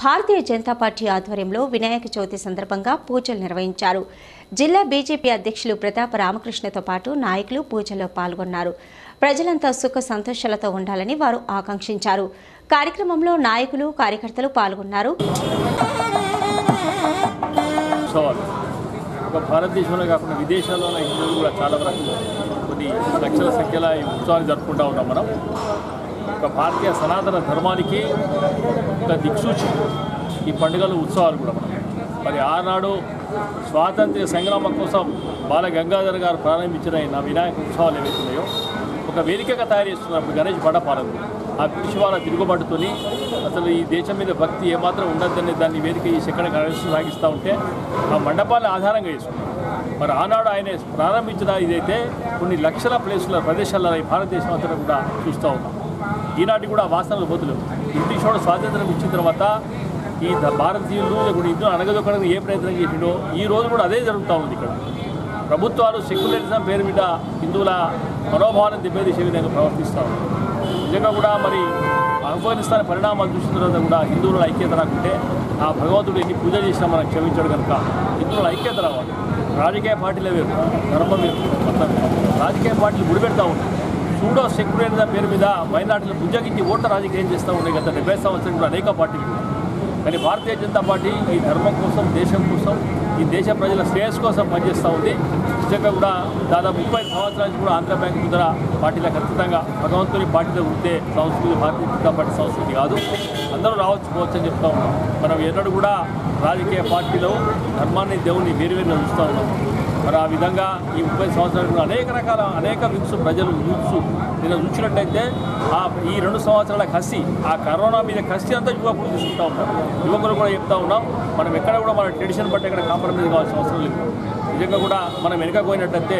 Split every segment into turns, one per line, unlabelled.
భారతీయ Janata party ఆధ్వర్యంలో వినాయక చవితి సందర్భంగా పూజలు నిర్వహించారు జిల్లా బీజేపీ అధ్యక్షులు ప్రతాప రామకృష్ణతో పాటు నాయకులు పూజలో పాల్గొన్నారు ప్రజలంతా సుఖ సంతోషాలతో ఉండాలని వారు ఆకాంక్షించారు కార్యక్రమంలో నాయకులు కార్యకర్తలు పాల్గొన్నారు
ఉత్సవాలు ఒక భారతదేశంలో కాకుండా విదేశాల్లో ఉన్న హిందువులు కూడా చాలా వరకు కొన్ని లక్షల సంఖ్యలో ఈ ఉత్సవాలు జరుపుకుంటూ ఉన్నాం మనం ఒక భారతీయ సనాతన ధర్మానికి ఒక దిక్సూచి ఈ పండుగలు ఉత్సవాలు కూడా మనం మరి ఆనాడు స్వాతంత్ర్య సంగ్రామం కోసం బాల గంగాధర్ గారు ప్రారంభించిన ఈ నా వినాయక ఉత్సవాలు ఏవైతే ఉన్నాయో ఒక వేదికగా తయారు చేస్తున్నప్పుడు గణేష్ బండపాలకు ఆ బ్రిటిష్ వాళ్ళ తిరుగుబాటుతోని అసలు ఈ దేశం మీద భక్తి ఏమాత్రం ఉండద్దని దాన్ని వేదిక చేసి ఎక్కడ గణేష్ సాగిస్తూ ఉంటే ఆ మండపాలను ఆధారంగా చేసుకున్నాం మరి ఆనాడు ఆయన ప్రారంభించిన ఇదైతే కొన్ని లక్షల ప్లేసుల ప్రదేశాల్లో ఈ భారతదేశం అంతా కూడా చూస్తూ ఉన్నాం ఈనాటి కూడా వాసనలు బదులు బ్రిటిష్ వాడు స్వాతంత్రం ఇచ్చిన తర్వాత ఈ ద- భారతీయులు ఇప్పుడు హిందువులు అనగదొక్కడానికి ఏ ప్రయత్నం చేసిండో ఈ రోజు కూడా అదే జరుగుతూ ఉంది ఇక్కడ ప్రభుత్వాలు సెక్యులరిజం పేరు మీద హిందువుల మనోభావాలను దెబ్బతీసే విధంగా ప్రవర్తిస్తూ ఉన్నారు నిజంగా కూడా మరి ఆఫ్ఘనిస్తాన్ పరిణామాలు చూసిన తర్వాత కూడా హిందువుల ఐక్యత రాకుంటే ఆ భగవంతుడు ఎన్ని పూజ చేసినా మనం క్షమించాడు కనుక హిందువుల ఐక్యత రావాలి రాజకీయ పార్టీలే వేరు ధర్మం వేరు మొత్తం వేరు. రాజకీయ పార్టీలు గుడిపెడతా ఉంటాయి సూడో సెక్యులరిజం పేరు మీద మైనార్టీలు బుజ్జగించి ఓట్ల రాజకీయం చేస్తూ ఉన్నాయి గత డెబ్బై సంవత్సరం కూడా అనేక పార్టీలు కూడా కానీ భారతీయ జనతా పార్టీ ఈ ధర్మం కోసం దేశం కోసం ఈ దేశ ప్రజల శ్రేయస్ కోసం పనిచేస్తూ ఉంది నిజంగా కూడా దాదాపు ముప్పై సంవత్సరాల నుంచి కూడా ఆంధ్ర బ్యాంక్ ముందర పార్టీలో ఖచ్చితంగా భగవంతుని పార్టీలో ఉంటే సంస్కృతి భారతీయ జనతా పార్టీ సంస్కృతి కాదు అందరూ రావచ్చు పోవచ్చు అని చెప్తా ఉన్నాం మనం ఎన్నడూ కూడా రాజకీయ పార్టీలో ధర్మాన్ని దేవుని వేరు వేరుగా చూస్తూ ఉన్నాం మరి ఆ విధంగా ఈ ముప్పై సంవత్సరాలు అనేక రకాల అనేక విక్స్ ప్రజలు యూత్స్ నిన్న చూసినట్టయితే ఆ ఈ రెండు సంవత్సరాల కసి ఆ కరోనా మీద కసి అంతా యువకులు తీసుకుంటా ఉన్నారు యువకులు కూడా చెప్తా ఉన్నాం మనం ఎక్కడ కూడా మన ట్రెడిషన్ బట్టి ఎక్కడ కాంప్రమైజ్ కావాల్సిన అవసరం లేదు నిజంగా కూడా మనం వెనుకపోయినట్టయితే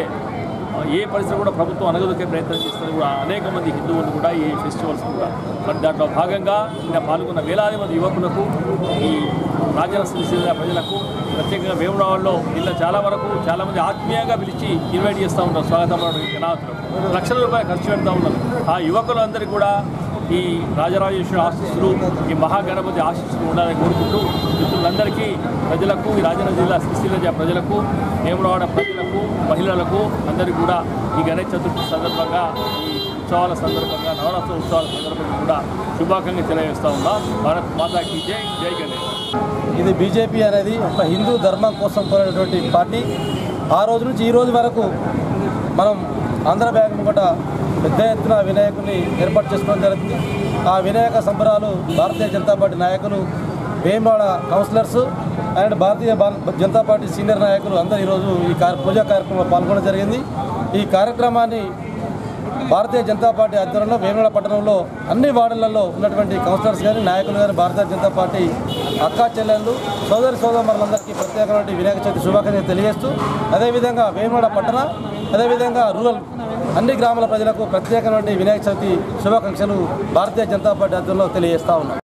ఏ పరిస్థితి కూడా ప్రభుత్వం అనగదొక్కే ప్రయత్నం చేస్తుంది కూడా అనేక మంది హిందువులు కూడా ఈ ఫెస్టివల్స్ కూడా మరి దాంట్లో భాగంగా నిన్న పాల్గొన్న వేలాది మంది యువకులకు ఈ రాజరాష్ట్ర జిల్లా ప్రజలకు ప్రత్యేకంగా వేములవాడలో నిన్న చాలా వరకు చాలా మంది ఆత్మీయంగా పిలిచి ఇన్వైట్ చేస్తూ ఉన్నారు స్వాగతం జనాతులు లక్షల రూపాయలు ఖర్చు పెడతా ఉన్నారు ఆ యువకులందరికీ కూడా ఈ రాజరాజేశ్వరి ఆశీస్సులు ఈ మహాగణపతి ఆశీస్సులు ఉండాలని కోరుకుంటూ మిత్రులందరికీ ప్రజలకు ఈ రాజన్న జిల్లా శ్రీశైల జిల్లా ప్రజలకు వేములవాడ ప్రజలకు మహిళలకు అందరికీ కూడా ఈ గణేష్ చతుర్థి సందర్భంగా ఈ ఉత్సవాల సందర్భంగా నవరాత్రి ఉత్సవాల సందర్భంగా కూడా శుభాకాంక్షలు తెలియజేస్తా ఉన్నా భారత్ మాతాకి జై జై గణేష్
ఇది బీజేపీ అనేది ఒక హిందూ ధర్మం కోసం పోయినటువంటి పార్టీ ఆ రోజు నుంచి ఈ రోజు వరకు మనం ఆంధ్ర బ్యాంక్ ముంగట పెద్ద ఎత్తున వినాయకుని ఏర్పాటు చేసుకోవడం జరిగింది ఆ వినాయక సంబరాలు భారతీయ జనతా పార్టీ నాయకులు వేమవాడ కౌన్సిలర్స్ అండ్ భారతీయ బా- జనతా పార్టీ సీనియర్ నాయకులు అందరూ ఈరోజు ఈ కార్య పూజా కార్యక్రమంలో పాల్గొనడం జరిగింది ఈ కార్యక్రమాన్ని భారతీయ జనతా పార్టీ ఆధ్వర్యంలో వేముల పట్టణంలో అన్ని వార్డులలో ఉన్నటువంటి కౌన్సిలర్స్ కానీ నాయకులు కానీ భారతీయ జనతా పార్టీ అక్కా చెల్లెళ్ళు సోదరి సోదరులందరికీ ప్రత్యేకమైన వినాయక చవితి శుభాకాంక్షలు తెలియజేస్తూ అదేవిధంగా వేముల పట్టణ అదేవిధంగా రూరల్ అన్ని గ్రామాల ప్రజలకు ప్రత్యేకమైన వినాయక చవితి శుభాకాంక్షలు భారతీయ జనతా పార్టీ ఆధ్వర్యంలో తెలియజేస్తా ఉన్నాం